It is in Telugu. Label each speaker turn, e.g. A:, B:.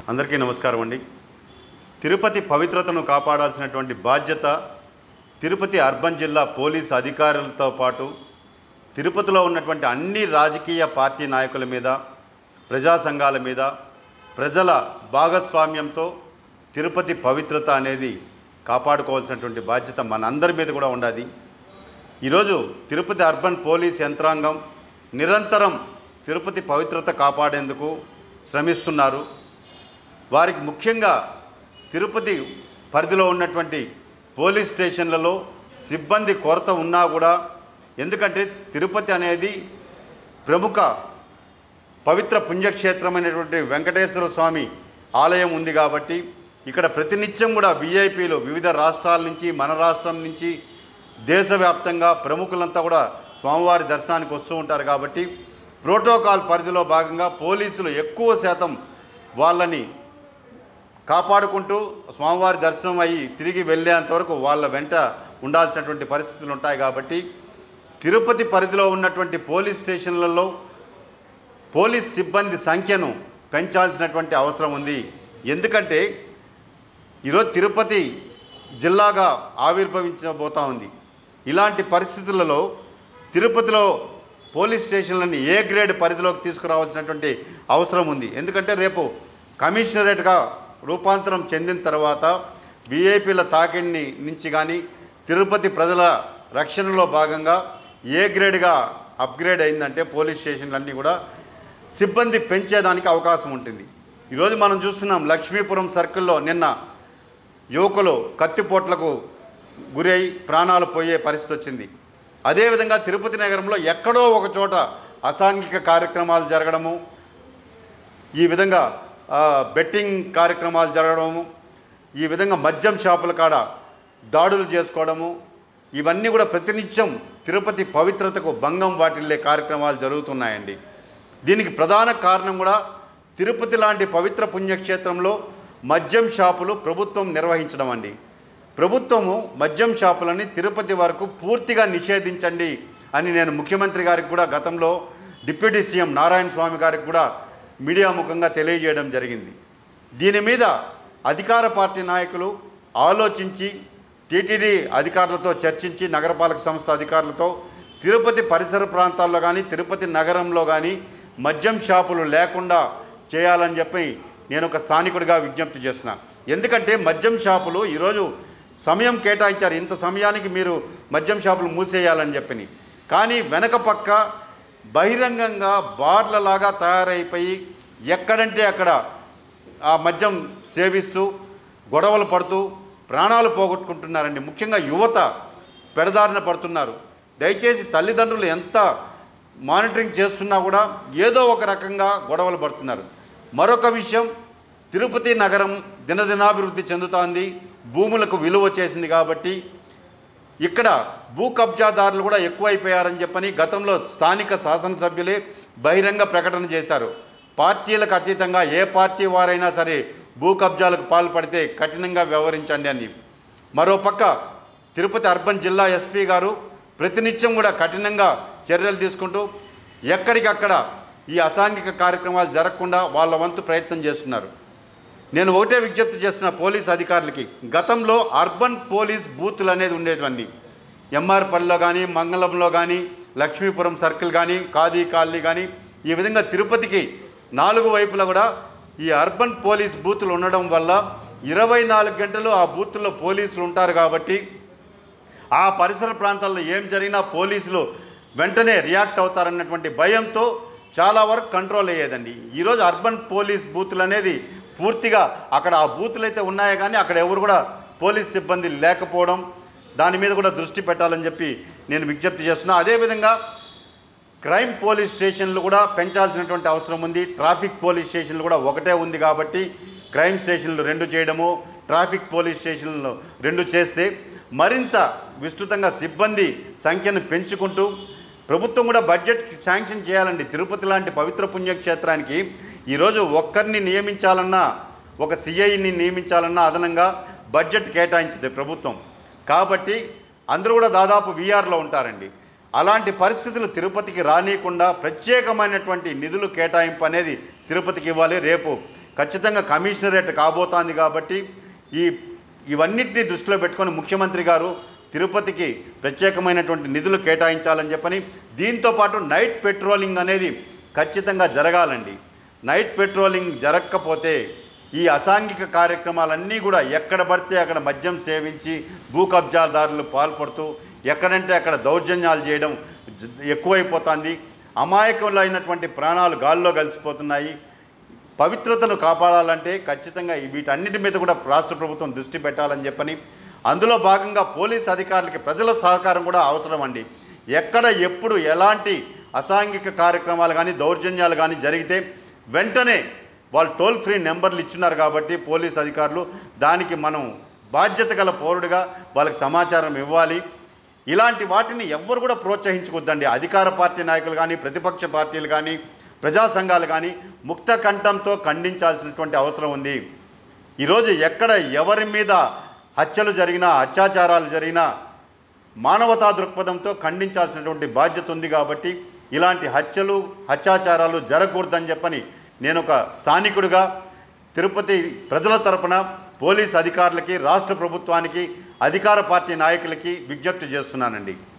A: అందరికీ నమస్కారం అండి తిరుపతి పవిత్రతను కాపాడాల్సినటువంటి బాధ్యత తిరుపతి అర్బన్ జిల్లా పోలీస్ అధికారులతో పాటు తిరుపతిలో ఉన్నటువంటి అన్ని రాజకీయ పార్టీ నాయకుల మీద ప్రజా సంఘాల మీద ప్రజల భాగస్వామ్యంతో తిరుపతి పవిత్రత అనేది కాపాడుకోవాల్సినటువంటి బాధ్యత మనందరి మీద కూడా ఉండాలి ఈరోజు తిరుపతి అర్బన్ పోలీస్ యంత్రాంగం నిరంతరం తిరుపతి పవిత్రత కాపాడేందుకు శ్రమిస్తున్నారు వారికి ముఖ్యంగా తిరుపతి పరిధిలో ఉన్నటువంటి పోలీస్ స్టేషన్లలో సిబ్బంది కొరత ఉన్నా కూడా ఎందుకంటే తిరుపతి అనేది ప్రముఖ పవిత్ర పుణ్యక్షేత్రమైనటువంటి వెంకటేశ్వర స్వామి ఆలయం ఉంది కాబట్టి ఇక్కడ ప్రతినిత్యం కూడా విఐపీలు వివిధ రాష్ట్రాల నుంచి మన రాష్ట్రం నుంచి దేశవ్యాప్తంగా ప్రముఖులంతా కూడా స్వామివారి దర్శనానికి వస్తూ ఉంటారు కాబట్టి ప్రోటోకాల్ పరిధిలో భాగంగా పోలీసులు ఎక్కువ శాతం వాళ్ళని కాపాడుకుంటూ స్వామివారి దర్శనం అయ్యి తిరిగి వెళ్ళేంత వరకు వాళ్ళ వెంట ఉండాల్సినటువంటి పరిస్థితులు ఉంటాయి కాబట్టి తిరుపతి పరిధిలో ఉన్నటువంటి పోలీస్ స్టేషన్లలో పోలీస్ సిబ్బంది సంఖ్యను పెంచాల్సినటువంటి అవసరం ఉంది ఎందుకంటే ఈరోజు తిరుపతి జిల్లాగా ఆవిర్భవించబోతా ఉంది ఇలాంటి పరిస్థితులలో తిరుపతిలో పోలీస్ స్టేషన్లని ఏ గ్రేడ్ పరిధిలోకి తీసుకురావాల్సినటువంటి అవసరం ఉంది ఎందుకంటే రేపు కమిషనరేట్గా రూపాంతరం చెందిన తర్వాత విఐపీల తాకిడిని నుంచి కానీ తిరుపతి ప్రజల రక్షణలో భాగంగా ఏ గ్రేడ్గా అప్గ్రేడ్ అయిందంటే పోలీస్ స్టేషన్లన్నీ కూడా సిబ్బంది పెంచేదానికి అవకాశం ఉంటుంది ఈరోజు మనం చూస్తున్నాం లక్ష్మీపురం సర్కిల్లో నిన్న యువకులు కత్తిపోట్లకు గురై ప్రాణాలు పోయే పరిస్థితి వచ్చింది అదేవిధంగా తిరుపతి నగరంలో ఎక్కడో ఒక చోట అసాంఘిక కార్యక్రమాలు జరగడము ఈ విధంగా ఆ, బెట్టింగ్ కార్యక్రమాలు జరగడము ఈ విధంగా మద్యం షాపుల కాడ దాడులు చేసుకోవడము ఇవన్నీ కూడా ప్రతినిత్యం తిరుపతి పవిత్రతకు భంగం వాటిల్లే కార్యక్రమాలు జరుగుతున్నాయండి దీనికి ప్రధాన కారణం కూడా తిరుపతి లాంటి పవిత్ర పుణ్యక్షేత్రంలో మద్యం షాపులు ప్రభుత్వం నిర్వహించడం అండి ప్రభుత్వము మద్యం షాపులని తిరుపతి వరకు పూర్తిగా నిషేధించండి అని నేను ముఖ్యమంత్రి గారికి కూడా గతంలో డిప్యూటీ సీఎం నారాయణ స్వామి గారికి కూడా మీడియా ముఖంగా తెలియజేయడం జరిగింది దీని మీద అధికార పార్టీ నాయకులు ఆలోచించి టీటీడీ అధికారులతో చర్చించి నగరపాలక సంస్థ అధికారులతో తిరుపతి పరిసర ప్రాంతాల్లో కానీ తిరుపతి నగరంలో కానీ మద్యం షాపులు లేకుండా చేయాలని చెప్పి నేను ఒక స్థానికుడిగా విజ్ఞప్తి చేస్తున్నా ఎందుకంటే మద్యం షాపులు ఈరోజు సమయం కేటాయించారు ఇంత సమయానికి మీరు మద్యం షాపులు మూసేయాలని చెప్పని కానీ వెనక పక్క బహిరంగంగా బార్లలాగా తయారైపోయి ఎక్కడంటే అక్కడ ఆ మద్యం సేవిస్తూ గొడవలు పడుతూ ప్రాణాలు పోగొట్టుకుంటున్నారండి ముఖ్యంగా యువత పెడదారిన పడుతున్నారు దయచేసి తల్లిదండ్రులు ఎంత మానిటరింగ్ చేస్తున్నా కూడా ఏదో ఒక రకంగా గొడవలు పడుతున్నారు మరొక విషయం తిరుపతి నగరం దినదినాభివృద్ధి చెందుతోంది భూములకు విలువ వచ్చేసింది కాబట్టి ఇక్కడ భూ కబ్జాదారులు కూడా ఎక్కువైపోయారని చెప్పని గతంలో స్థానిక శాసనసభ్యులే బహిరంగ ప్రకటన చేశారు పార్టీలకు అతీతంగా ఏ పార్టీ వారైనా సరే భూ కబ్జాలకు పాల్పడితే కఠినంగా వ్యవహరించండి అని మరోపక్క తిరుపతి అర్బన్ జిల్లా ఎస్పీ గారు ప్రతినిత్యం కూడా కఠినంగా చర్యలు తీసుకుంటూ ఎక్కడికక్కడ ఈ అసాంఘిక కార్యక్రమాలు జరగకుండా వాళ్ళ వంతు ప్రయత్నం చేస్తున్నారు నేను ఒకటే విజ్ఞప్తి చేస్తున్న పోలీస్ అధికారులకి గతంలో అర్బన్ పోలీస్ బూతులు అనేది ఉండేటివన్నీ ఎంఆర్పల్లిలో కానీ మంగళంలో కానీ లక్ష్మీపురం సర్కిల్ కానీ ఖాదీ కాలనీ కానీ ఈ విధంగా తిరుపతికి నాలుగు వైపులా కూడా ఈ అర్బన్ పోలీస్ బూతులు ఉండడం వల్ల ఇరవై నాలుగు గంటలు ఆ బూతుల్లో పోలీసులు ఉంటారు కాబట్టి ఆ పరిసర ప్రాంతాల్లో ఏం జరిగినా పోలీసులు వెంటనే రియాక్ట్ అవుతారన్నటువంటి భయంతో చాలా వరకు కంట్రోల్ అయ్యేదండి ఈరోజు అర్బన్ పోలీస్ బూతులు అనేది పూర్తిగా అక్కడ ఆ బూతులు అయితే ఉన్నాయో కానీ అక్కడ ఎవరు కూడా పోలీస్ సిబ్బంది లేకపోవడం దాని మీద కూడా దృష్టి పెట్టాలని చెప్పి నేను విజ్ఞప్తి చేస్తున్నా అదేవిధంగా క్రైమ్ పోలీస్ స్టేషన్లు కూడా పెంచాల్సినటువంటి అవసరం ఉంది ట్రాఫిక్ పోలీస్ స్టేషన్లు కూడా ఒకటే ఉంది కాబట్టి క్రైమ్ స్టేషన్లు రెండు చేయడము ట్రాఫిక్ పోలీస్ స్టేషన్లు రెండు చేస్తే మరింత విస్తృతంగా సిబ్బంది సంఖ్యను పెంచుకుంటూ ప్రభుత్వం కూడా బడ్జెట్ శాంక్షన్ చేయాలండి తిరుపతి లాంటి పవిత్ర పుణ్యక్షేత్రానికి ఈరోజు ఒక్కరిని నియమించాలన్నా ఒక సిఐని నియమించాలన్నా అదనంగా బడ్జెట్ కేటాయించింది ప్రభుత్వం కాబట్టి అందరూ కూడా దాదాపు వీఆర్లో ఉంటారండి అలాంటి పరిస్థితులు తిరుపతికి రానియకుండా ప్రత్యేకమైనటువంటి నిధులు కేటాయింపు అనేది తిరుపతికి ఇవ్వాలి రేపు ఖచ్చితంగా కమిషనరేట్ కాబోతోంది కాబట్టి ఈ ఇవన్నిటిని దృష్టిలో పెట్టుకొని ముఖ్యమంత్రి గారు తిరుపతికి ప్రత్యేకమైనటువంటి నిధులు కేటాయించాలని చెప్పని దీంతో పాటు నైట్ పెట్రోలింగ్ అనేది ఖచ్చితంగా జరగాలండి నైట్ పెట్రోలింగ్ జరగకపోతే ఈ అసాంఘిక కార్యక్రమాలన్నీ కూడా ఎక్కడ పడితే అక్కడ మద్యం సేవించి భూ కబ్జాదారులు పాల్పడుతూ ఎక్కడంటే అక్కడ దౌర్జన్యాలు చేయడం జ- ఎక్కువైపోతుంది అమాయకులైనటువంటి ప్రాణాలు గాల్లో కలిసిపోతున్నాయి పవిత్రతను కాపాడాలంటే ఖచ్చితంగా ఈ వీటన్నిటి మీద కూడా రాష్ట్ర ప్రభుత్వం దృష్టి పెట్టాలని చెప్పని అందులో భాగంగా పోలీస్ అధికారులకి ప్రజల సహకారం కూడా అవసరం అండి ఎక్కడ ఎప్పుడు ఎలాంటి అసాంఘిక కార్యక్రమాలు కానీ దౌర్జన్యాలు కానీ జరిగితే వెంటనే వాళ్ళు టోల్ ఫ్రీ నెంబర్లు ఇచ్చున్నారు కాబట్టి పోలీస్ అధికారులు దానికి మనం బాధ్యత గల పౌరుడిగా వాళ్ళకి సమాచారం ఇవ్వాలి ఇలాంటి వాటిని ఎవ్వరు కూడా ప్రోత్సహించకూడదండి అధికార పార్టీ నాయకులు కానీ ప్రతిపక్ష పార్టీలు కానీ ప్రజా సంఘాలు కానీ ముక్త కంఠంతో ఖండించాల్సినటువంటి అవసరం ఉంది ఈరోజు ఎక్కడ ఎవరి మీద హత్యలు జరిగినా అత్యాచారాలు జరిగినా మానవతా దృక్పథంతో ఖండించాల్సినటువంటి బాధ్యత ఉంది కాబట్టి ఇలాంటి హత్యలు అత్యాచారాలు జరగకూడదని చెప్పని నేను ఒక స్థానికుడిగా తిరుపతి ప్రజల తరపున పోలీస్ అధికారులకి రాష్ట్ర ప్రభుత్వానికి అధికార పార్టీ నాయకులకి విజ్ఞప్తి చేస్తున్నానండి